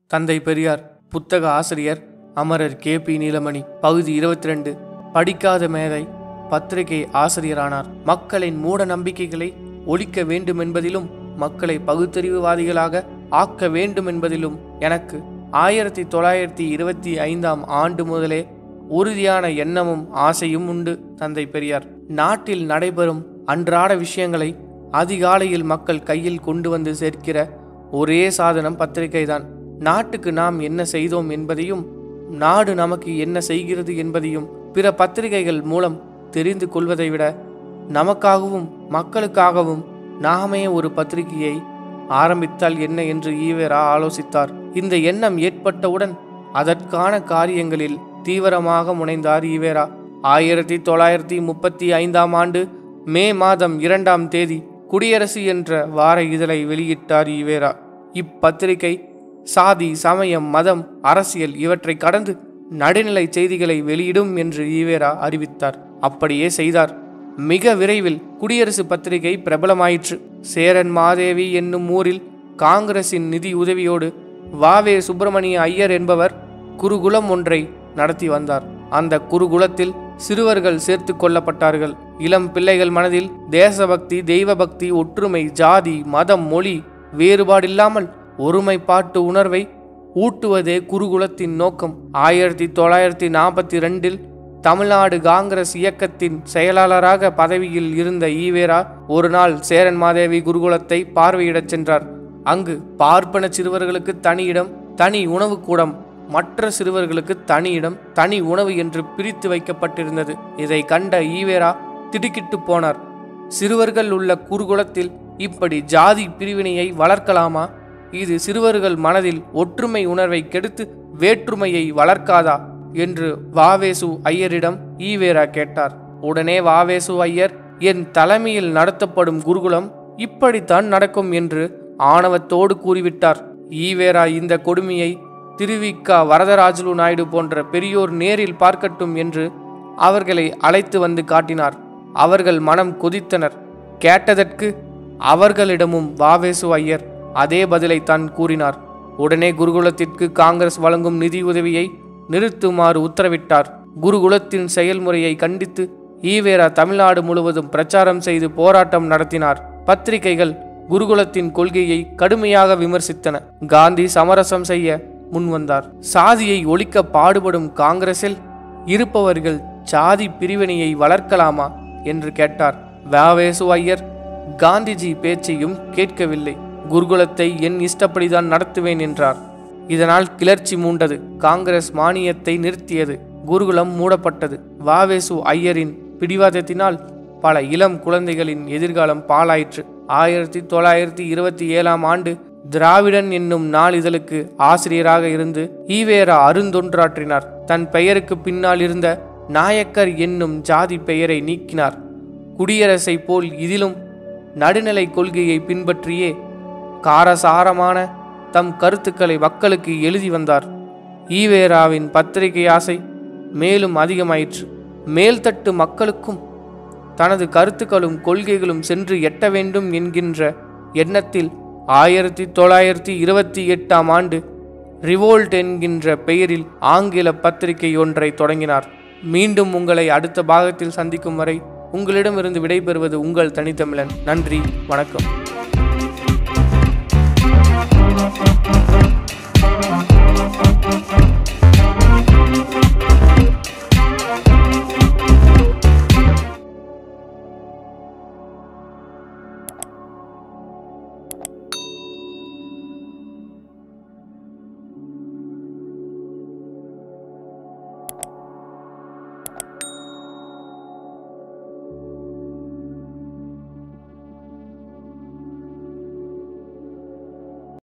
தந்தை பெரியார் புத்தக ஆசிரியர் அமரர் கே பி நீலமணி பகுதி இருபத்தி ரெண்டு படிக்காத மேதை பத்திரிகை ஆசிரியரானார் மக்களின் மூட நம்பிக்கைகளை ஒழிக்க வேண்டும் என்பதிலும் மக்களை பகுத்தறிவுவாதிகளாக ஆக்க வேண்டும் என்பதிலும் எனக்கு ஆயிரத்தி தொள்ளாயிரத்தி இருபத்தி ஐந்தாம் ஆண்டு முதலே உறுதியான எண்ணமும் ஆசையும் உண்டு தந்தை பெரியார் நாட்டில் நடைபெறும் அன்றாட விஷயங்களை அதிகாலையில் மக்கள் கையில் கொண்டு வந்து சேர்க்கிற ஒரே சாதனம் பத்திரிகைதான் நாட்டுக்கு நாம் என்ன செய்தோம் என்பதையும் நாடு நமக்கு என்ன செய்கிறது என்பதையும் பிற பத்திரிகைகள் மூலம் தெரிந்து கொள்வதை விட நமக்காகவும் மக்களுக்காகவும் நாமே ஒரு பத்திரிகையை ஆரம்பித்தால் என்ன என்று ஈவேரா ஆலோசித்தார் இந்த எண்ணம் ஏற்பட்டவுடன் அதற்கான காரியங்களில் தீவிரமாக முனைந்தார் ஈவேரா ஆயிரத்தி தொள்ளாயிரத்தி முப்பத்தி ஐந்தாம் ஆண்டு மே மாதம் இரண்டாம் தேதி குடியரசு என்ற வார இதழை வெளியிட்டார் ஈவேரா இப்பத்திரிகை சாதி சமயம் மதம் அரசியல் இவற்றை கடந்து நடுநிலை செய்திகளை வெளியிடும் என்று ஈவேரா அறிவித்தார் அப்படியே செய்தார் மிக விரைவில் குடியரசு பத்திரிகை பிரபலமாயிற்று சேரன் மாதேவி என்னும் ஊரில் காங்கிரசின் நிதி உதவியோடு வாவே சுப்பிரமணிய ஐயர் என்பவர் குருகுலம் ஒன்றை நடத்தி வந்தார் அந்த குருகுலத்தில் சிறுவர்கள் சேர்த்து கொள்ளப்பட்டார்கள் இளம் பிள்ளைகள் மனதில் தேசபக்தி தெய்வபக்தி ஒற்றுமை ஜாதி மதம் மொழி வேறுபாடில்லாமல் ஒருமைப்பாட்டு உணர்வை ஊட்டுவதே குருகுலத்தின் நோக்கம் ஆயிரத்தி தொள்ளாயிரத்தி நாற்பத்தி ரெண்டில் தமிழ்நாடு காங்கிரஸ் இயக்கத்தின் செயலாளராக பதவியில் இருந்த ஈவேரா ஒரு நாள் சேரன் மாதேவி குருகுலத்தை பார்வையிடச் சென்றார் அங்கு பார்ப்பன சிறுவர்களுக்கு தனி இடம் தனி உணவு கூடம் மற்ற சிறுவர்களுக்கு தனி இடம் தனி உணவு என்று பிரித்து வைக்கப்பட்டிருந்தது இதை கண்ட ஈவேரா திடுக்கிட்டு போனார் சிறுவர்கள் உள்ள குருகுலத்தில் இப்படி ஜாதி பிரிவினையை வளர்க்கலாமா இது சிறுவர்கள் மனதில் ஒற்றுமை உணர்வை கெடுத்து வேற்றுமையை வளர்க்காதா என்று வாவேசு ஐயரிடம் ஈவேரா கேட்டார் உடனே வாவேசு ஐயர் என் தலைமையில் நடத்தப்படும் குருகுலம் இப்படித்தான் நடக்கும் என்று ஆணவத்தோடு கூறிவிட்டார் ஈவேரா இந்த கொடுமையை திருவிக்கா வரதராஜலு நாயுடு போன்ற பெரியோர் நேரில் பார்க்கட்டும் என்று அவர்களை அழைத்து வந்து காட்டினார் அவர்கள் மனம் கொதித்தனர் கேட்டதற்கு அவர்களிடமும் வாவேசு ஐயர் அதே பதிலை தான் கூறினார் உடனே குருகுலத்திற்கு காங்கிரஸ் வழங்கும் நிதி உதவியை நிறுத்துமாறு உத்தரவிட்டார் குருகுலத்தின் செயல்முறையை கண்டித்து ஈவேரா தமிழ்நாடு முழுவதும் பிரச்சாரம் செய்து போராட்டம் நடத்தினார் பத்திரிகைகள் குருகுலத்தின் கொள்கையை கடுமையாக விமர்சித்தன காந்தி சமரசம் செய்ய முன்வந்தார் சாதியை ஒழிக்க பாடுபடும் காங்கிரஸில் இருப்பவர்கள் சாதி பிரிவினையை வளர்க்கலாமா என்று கேட்டார் வாவேசு ஐயர் காந்திஜி பேச்சையும் கேட்கவில்லை குருகுலத்தை என் இஷ்டப்படிதான் நடத்துவேன் என்றார் இதனால் கிளர்ச்சி மூண்டது காங்கிரஸ் மானியத்தை நிறுத்தியது குருகுலம் மூடப்பட்டது வாவேசு ஐயரின் பிடிவாதத்தினால் பல இளம் குழந்தைகளின் எதிர்காலம் பாழாயிற்று ஆயிரத்தி தொள்ளாயிரத்தி இருபத்தி ஏழாம் ஆண்டு திராவிடன் என்னும் நாளிதழுக்கு ஆசிரியராக இருந்து ஈவேரா அருந்தொன்றாற்றினார் தன் பெயருக்கு பின்னால் இருந்த நாயக்கர் என்னும் ஜாதி பெயரை நீக்கினார் குடியரசை போல் இதிலும் நடுநிலை கொள்கையை பின்பற்றியே காரசாரமான தம் கருத்துக்களை மக்களுக்கு எழுதி வந்தார் ஈவேராவின் பத்திரிகை ஆசை மேலும் அதிகமாயிற்று மேல்தட்டு மக்களுக்கும் தனது கருத்துக்களும் கொள்கைகளும் சென்று எட்ட வேண்டும் என்கின்ற எண்ணத்தில் ஆயிரத்தி தொள்ளாயிரத்தி இருபத்தி எட்டாம் ஆண்டு ரிவோல்ட் என்கின்ற பெயரில் ஆங்கில பத்திரிகை ஒன்றை தொடங்கினார் மீண்டும் உங்களை அடுத்த பாகத்தில் சந்திக்கும் வரை உங்களிடமிருந்து விடைபெறுவது உங்கள் தனித்தமிழன் நன்றி வணக்கம்